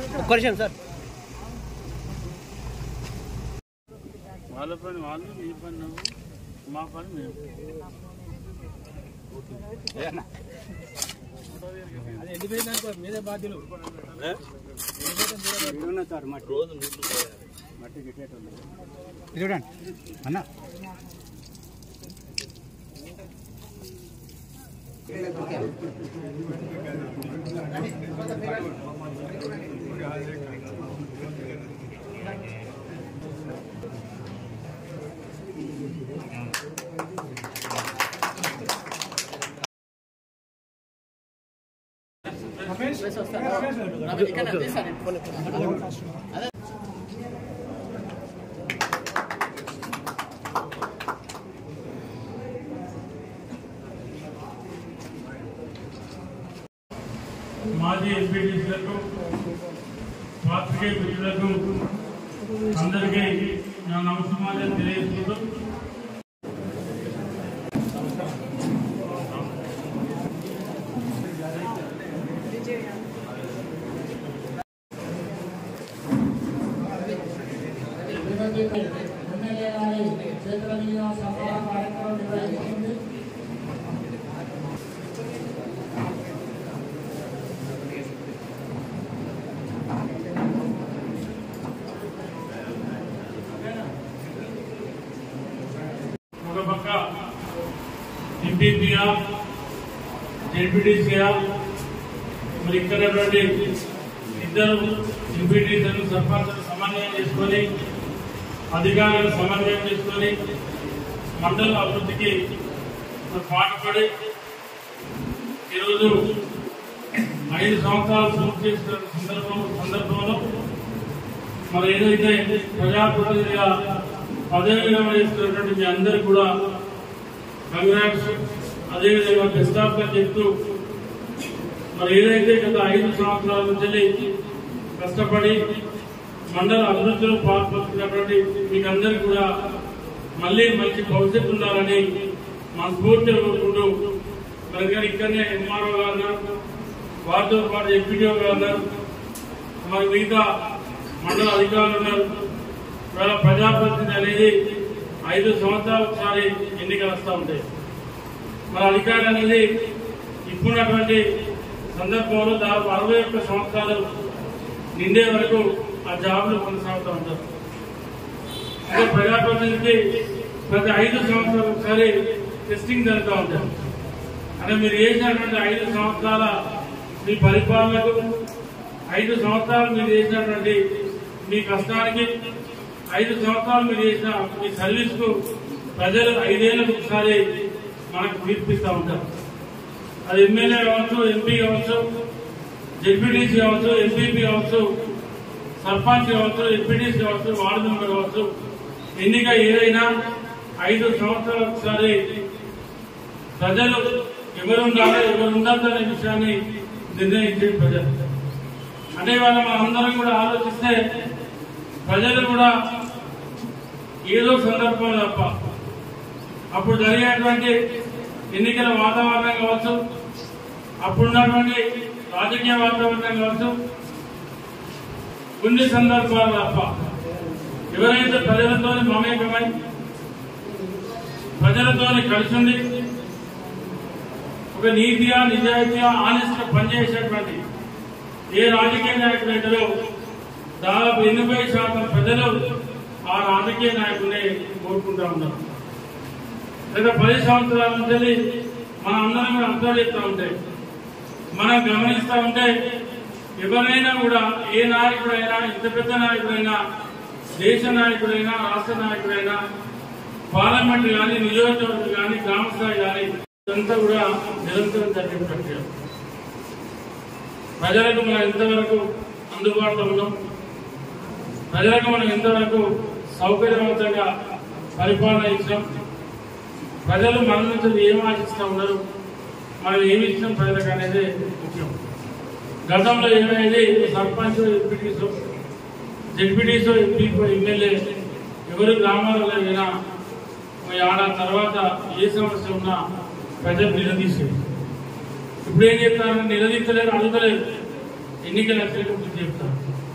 ఒక్క నిమిషం సార్ వాళ్ళ పని వాళ్ళు మీ పని నువ్వు మా పని మేము మీదే బాధ్యులు చూడండి అన్న మాజీ ఎంపీటీసీలకు పాత్రికేయ మిత్రులకు అందరికీ నా నమస్కారం తెలియజేసుకుంటూ ఒక పక్క ఎంపీపీగా జెడ్పీటీసీగా మరి ఇక్కడ ఉన్నటువంటి ఇద్దరు ఎంపీటీసీలను సర్పంచులు సమన్వయం చేసుకొని అధికారులను సమన్వయం చేసుకొని మండల అభివృద్ధికి మరి పాటుపడి ఈరోజు ఐదు సంవత్సరాలు పూర్తి చేసిన సందర్భం సందర్భంలో మరి ఏదైతే ప్రజాప్రతినిధిగా పదవి విరమణ చేస్తున్నటువంటి మీ అందరికీ కూడా కంగ్రాట్స్ అదేవిధంగా బెస్ట్ ఆఫ్ లక్ చెప్తూ మరి ఏదైతే గత ఐదు సంవత్సరాల నుంచి కష్టపడి మండల అభివృద్ధిలో పాల్పడుతున్నటువంటి మీకు అందరికీ కూడా మళ్ళీ మంచి భవిష్యత్తు ఉండాలని మనస్ఫూర్తిగా కోరుకుంటూ మరి గారు ఇక్కడనే ఎంఆర్ఓ గారు ఉన్నారు. వారితో పాటు ఎంపీడీఓ గారు ఉన్నారు. మరి మిగతా మండల అధికారులు ఉన్నారు ఇవాళ ప్రజాప్రతినిధి అనేది ఐదు సంవత్సరాలు ఒకసారి ఎన్నికలు వస్తూ ఉంటాయి మన అధికారి అనేది ఇప్పుడున్నటువంటి సందర్భంలో దాదాపు అరవై ఒక్క సంవత్సరాలు నిండే వరకు ఆ జాబ్లు కొనసాగుతూ ఉంటారు అంటే ప్రజాప్రతినిధికి ప్రతి ఐదు సంవత్సరాలు ఒకసారి టెస్టింగ్ జరుగుతూ ఉంటారు అంటే మీరు చేసినటువంటి ఐదు సంవత్సరాల మీ పరిపాలనకు ఐదు సంవత్సరాలు మీరు చేసినటువంటి మీ కష్టానికి ఐదు సంవత్సరాలు మీరు చేసిన మీ సర్వీస్ కు ప్రజలు ఐదేళ్లకు ఒకసారి మనకు తీర్పిస్తూ ఉంటారు అది ఎమ్మెల్యే కావచ్చు ఎంపీ కావచ్చు జెడ్పీటీసీ కావచ్చు ఎంపీపీ కావచ్చు సర్పంచ్ కావచ్చు ఎంపీటీసీ కావచ్చు వార్డు మెంబర్ కావచ్చు ఎన్నిక ఏదైనా ఐదు సంవత్సరాలు ఒకసారి ప్రజలు ఎవరు ఉండాలి ఎవరు ఉండద్దు అనే విషయాన్ని నిర్ణయించే ప్రజలు అంటే ఇవాళ మనం అందరం కూడా ఆలోచిస్తే ప్రజలు కూడా ఏదో సందర్భం తప్ప అప్పుడు జరిగేటువంటి ఎన్నికల వాతావరణం కావచ్చు అప్పుడున్నటువంటి రాజకీయ వాతావరణం కావచ్చు కొన్ని సందర్భాలు తప్ప ఎవరైతే ప్రజలతో మమేకమై ప్రజలతో కలిసి ఉండి ఒక నీతిగా నిజాయితీగా ఆనెస్ట్ పనిచేసేటువంటి ఏ రాజకీయ నాయకుడు అయితారో దాదాపు ఎనభై శాతం ప్రజలు ఆ రాజకీయ నాయకుడిని కోరుకుంటా ఉన్నారు గత పది సంవత్సరాల నుంచి మన అందరం కూడా అర్థం చేస్తూ ఉంటే మనం గమనిస్తూ ఉంటే ఎవరైనా కూడా ఏ నాయకుడైనా ఇంత పెద్ద నాయకుడైనా దేశ నాయకుడైనా రాష్ట్ర నాయకుడైనా పార్లమెంట్ కానీ నియోజకవర్గం కానీ గ్రామ స్థాయి కానీ ఇదంతా కూడా నిరంతరం జరిగే ప్రక్రియ ప్రజలకు మనం ఎంతవరకు అందుబాటులో ఉన్నాం ప్రజలకు మనం ఎంతవరకు సౌకర్యవంతంగా పరిపాలన ఇచ్చాం ప్రజలు మన నుంచి ఏం ఆశిస్తూ ఉన్నారు మనం ఏమి ఇచ్చినాం ప్రజలకు అనేది ముఖ్యం గతంలో ఏమైంది సర్పంచ్ ఎంపీటీసో జడ్పీటీసో ఎంపీకో ఎమ్మెల్యే ఎవరు గ్రామాలలో అయినా ఒక ఏడాది తర్వాత ఏ సమస్య ఉన్నా ప్రజలు నిలదీసేది ఇప్పుడు ఏం చెప్తారు నిలదీస్తలేరు అడుగుతలేరు ఎన్నికలు వచ్చేటప్పుడు చెప్తారు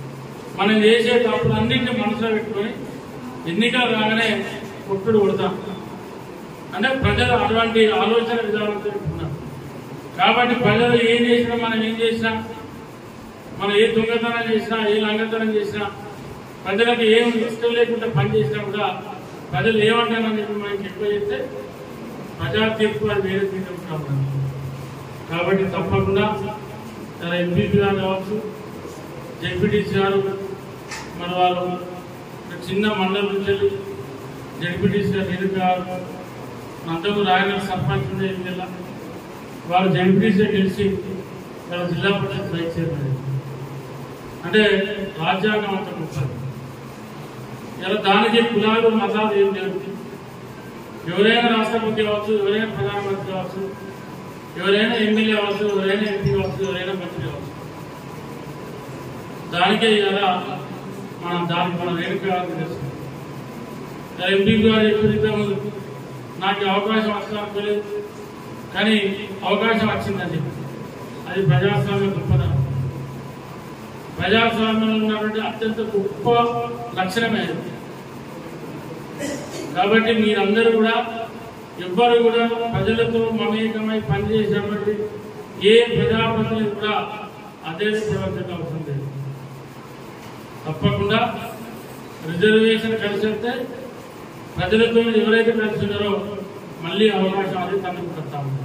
మనం చేసే తప్పులన్నింటినీ మనసులో పెట్టుకొని ఎన్నికలు రాగానే కొట్టుడు కొడతాం అంటే ప్రజలు అటువంటి ఆలోచన విధానంతో ఉన్నారు కాబట్టి ప్రజలు ఏం చేసినా మనం ఏం చేసినా మనం ఏ దొంగతనం చేసినా ఏ లంగతనం చేసినా ప్రజలకు ఏం ఇష్టం లేకుండా పని చేసినా కూడా ప్రజలు ఏమంటారని చెప్పి మనకి ఎక్కువ చేస్తే ప్రజా తీర్పు అది వేరే తీసుకుంటా ఉన్నారు కాబట్టి తప్పకుండా తన ఎంపీపీ గారు కావచ్చు జడ్పీటీసీ గారు మన వారు ఒక చిన్న మండలం నుంచి వెళ్ళి జడ్పీటీసీ గారు ఎన్నిక గారు అంతకు రాయన సర్పంచ్ ఉండే జిల్లా వారు జడ్పీటీసీ గెలిచి వాళ్ళ జిల్లా పరిషత్ వైస్ చైర్మన్ అంటే రాజ్యాంగం అంత గొప్పది ఇలా దానికి కులాలు మతాలు ఏం లేవు ఎవరైనా రాష్ట్రపతి కావచ్చు ఎవరైనా ప్రధానమంత్రి కావచ్చు ఎవరైనా ఎమ్మెల్యే కావచ్చు ఎవరైనా ఎంపీ కావచ్చు ఎవరైనా మంత్రి కావచ్చు దానికే ఇలా మనం దానికి మనం వేడుక తెలుసు ఎంపీ గారు చెప్పిన నాకు ఈ అవకాశం వస్తాను కానీ అవకాశం వచ్చిందని చెప్పి అది ప్రజాస్వామ్య గొప్పదనం ప్రజాస్వామ్యంలో ఉన్నటువంటి అత్యంత గొప్ప లక్షణమే అది. కాబట్టి మీరందరూ కూడా ఎవ్వరు కూడా ప్రజలతో మమేకమై పనిచేసినటువంటి ఏ ప్రజాప్రతినిధి కూడా అదే ప్రవర్తన అవసరం లేదు తప్పకుండా రిజర్వేషన్ కలిసి వస్తే ప్రజలతో ఎవరైతే కలిసి ఉన్నారో మళ్ళీ అవకాశం అది తనకు కడతా ఉంది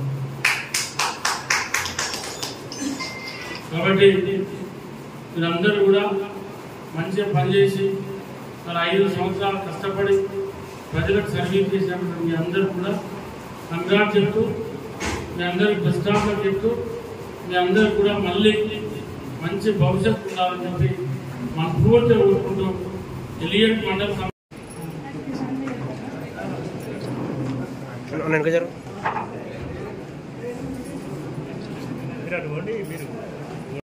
కాబట్టి మీరందరూ కూడా మంచిగా పనిచేసి మన ఐదు సంవత్సరాలు కష్టపడి ప్రజలకు సర్వీస్ చేసినటువంటి మీ అందరూ కూడా కంగ్రాట్ చెప్తూ మీ అందరికి బెస్టాఫ్లో చెప్తూ మీ అందరూ కూడా మళ్ళీ మంచి భవిష్యత్తు ఉండాలని చెప్పి మనస్ఫూర్తిగా కోరుకుంటూ ఎలియట్ మండల సమ- వెనక జరుగు మీరు అటువంటి మీరు